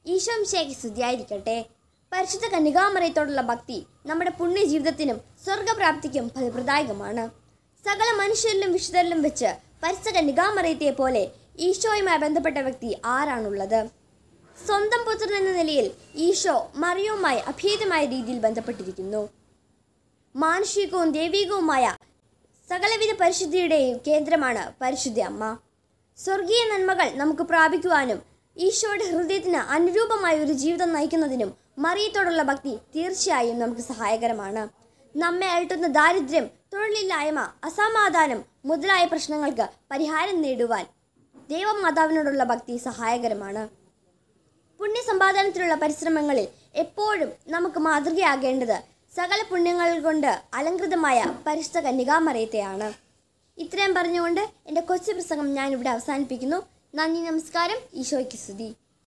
ഈശോംശയ്ക്ക് സ്തുതിയായിരിക്കട്ടെ പരിശുദ്ധ കന്യകാമറയത്തോടുള്ള ഭക്തി നമ്മുടെ പുണ്യ ജീവിതത്തിനും സ്വർഗപ്രാപ്തിക്കും ഫലപ്രദായകമാണ് സകല മനുഷ്യരിലും വിശുദ്ധരിലും വെച്ച് പരിശുദ്ധ കന്യകാമറയത്തെ പോലെ ഈശോയുമായി ബന്ധപ്പെട്ട വ്യക്തി ആരാണുള്ളത് സ്വന്തം പുത്രൻ എന്ന നിലയിൽ ഈശോ മറിയവുമായി അഭേദമായ രീതിയിൽ ബന്ധപ്പെട്ടിരിക്കുന്നു മാനുഷികവും ദൈവികവുമായ സകലവിധ പരിശുദ്ധിയുടെയും കേന്ദ്രമാണ് പരിശുദ്ധ അമ്മ സ്വർഗീയ നന്മകൾ നമുക്ക് പ്രാപിക്കുവാനും ഈശോയുടെ ഹൃദയത്തിന് അനുരൂപമായ ഒരു ജീവിതം നയിക്കുന്നതിനും മറിയത്തോടുള്ള ഭക്തി തീർച്ചയായും നമുക്ക് സഹായകരമാണ് നമ്മെ അലട്ടുന്ന ദാരിദ്ര്യം തൊഴിലില്ലായ്മ അസമാധാനം മുതലായ പ്രശ്നങ്ങൾക്ക് പരിഹാരം നേടുവാൻ ദൈവമാതാവിനോടുള്ള ഭക്തി സഹായകരമാണ് പുണ്യസമ്പാദനത്തിലുള്ള പരിശ്രമങ്ങളിൽ എപ്പോഴും നമുക്ക് മാതൃകയാകേണ്ടത് സകല പുണ്യങ്ങൾ കൊണ്ട് അലങ്കൃതമായ പരിശുദ്ധ കന്യകാമറയത്തെയാണ് ഇത്രയും പറഞ്ഞുകൊണ്ട് എൻ്റെ കൊച്ചു പ്രസംഗം ഞാനിവിടെ അവസാനിപ്പിക്കുന്നു നന്ദി നമസ്കാരം ഈശോയ്ക്ക് സ്തുതി